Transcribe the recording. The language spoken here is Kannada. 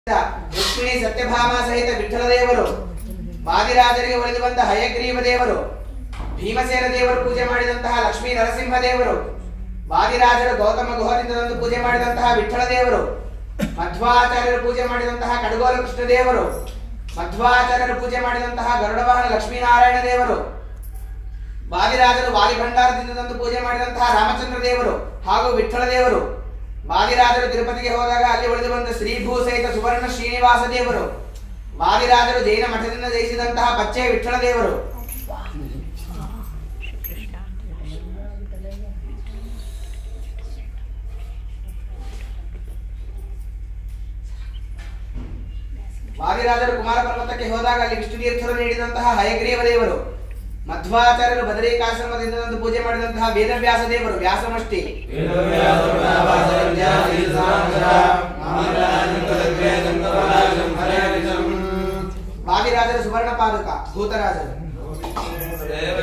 ರುಕ್ಮಿಣಿ ಸತ್ಯಭಾಮ ಸಹಿತ ವಿಠಲ ದೇವರು ವಾದಿರಾಜರಿಗೆ ಒಲಿದು ಬಂದ ಹಯಗ್ರೀವ ದೇವರು ಭೀಮಸೇನ ದೇವರು ಪೂಜೆ ಮಾಡಿದಂತಹ ಲಕ್ಷ್ಮೀ ನರಸಿಂಹ ದೇವರು ವಾದಿರಾಜರು ಗೌತಮ ಗುಹದಿಂದ ತಂದು ಪೂಜೆ ಮಾಡಿದಂತಹ ವಿಠಲ ದೇವರು ಮಧ್ವಾಚಾರ್ಯರು ಪೂಜೆ ಮಾಡಿದಂತಹ ಕಡಗೋಲ ಕೃಷ್ಣ ದೇವರು ಮಧ್ವಾಚಾರ್ಯರು ಪೂಜೆ ಮಾಡಿದಂತಹ ಗರುಡವಾಹನ ಲಕ್ಷ್ಮೀನಾರಾಯಣ ದೇವರು ವಾದಿರಾಜರು ವಾಲಿ ಭಂಡಾರದಿಂದ ತಂದು ಪೂಜೆ ಮಾಡಿದಂತಹ ರಾಮಚಂದ್ರ ದೇವರು ಹಾಗೂ ವಿಠಲ ದೇವರು ವಾದಿರಾಜರು ತಿರುಪತಿಗೆ ಹೋದಾಗ ಅಲ್ಲಿ ಉಳಿದು ಬಂದ ಶ್ರೀಭೂ ಸಹಿತ ಸುವರ್ಣ ಶ್ರೀನಿವಾಸ ದೇವರು ವಾದಿರಾಜರು ಜೈನ ಮಠದಿಂದ ಜಯಿಸಿದಂತಹ ಬಚ್ಚೆ ವಿಠಲ ದೇವರು ವಾದಿರಾಜರು ಕುಮಾರ ಪರ್ವತಕ್ಕೆ ಹೋದಾಗ ಅಲ್ಲಿ ವಿಷ್ಣು ತೀರ್ಥರು ನೀಡಿದಂತಹ ಹಯಗ್ರೀವ ದೇವರು ಮಧ್ವಾಚಾರ್ಯರು ಬದರಿಕಾಶ್ರಮದಿಂದ ತಂದು ಪೂಜೆ ಮಾಡಿದಂತಹ ವೇದವ್ಯಾಸ ದೇವರು ವ್ಯಾಸಮಷ್ಟಿ ವಾದಿರಾಜರು ಸುವರ್ಣ ಪಾದುಕ ಭೂತರಾಜರು